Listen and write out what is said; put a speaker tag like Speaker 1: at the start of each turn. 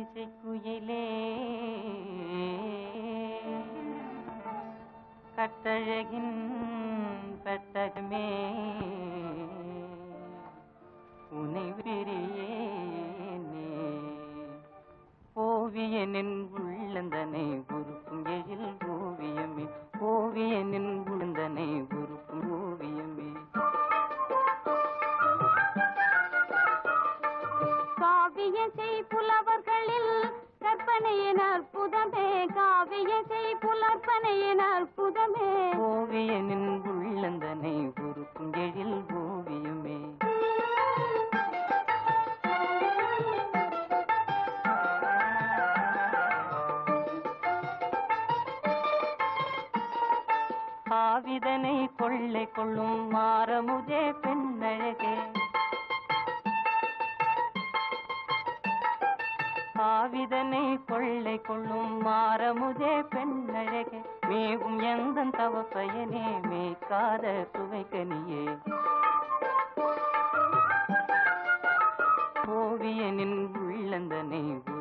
Speaker 1: இசைக்குயிலே கட்டழகின் பெட்டகமே உனை விரியேனே ஓவியனின் உள்ளந்தனை உருக்கும் எழில் ஓவியமே ஓவியனின் உள்ளந்தனை உருக்கும் ஓவியமே
Speaker 2: காவிய செய் புலவர்களில் கற்பனையின் அற்புதமே காவிய செய் புலற்பனையின் அற்புதமே
Speaker 1: ஓவியனின் உள்ளந்தனை உருக்கும் எழில் ஓவியமே ஆவிதனை கொள்ளை கொள்ளும் மாறமுதே பெண்ணழகே ஆவிதனை கொள்ளை கொள்ளும் மாறமுதே பெண்ணழகே மேவும் எந்த தவ பயனே மேய்க்காத சுவைக்கனியே ஓவியனின் உள்ளந்தனை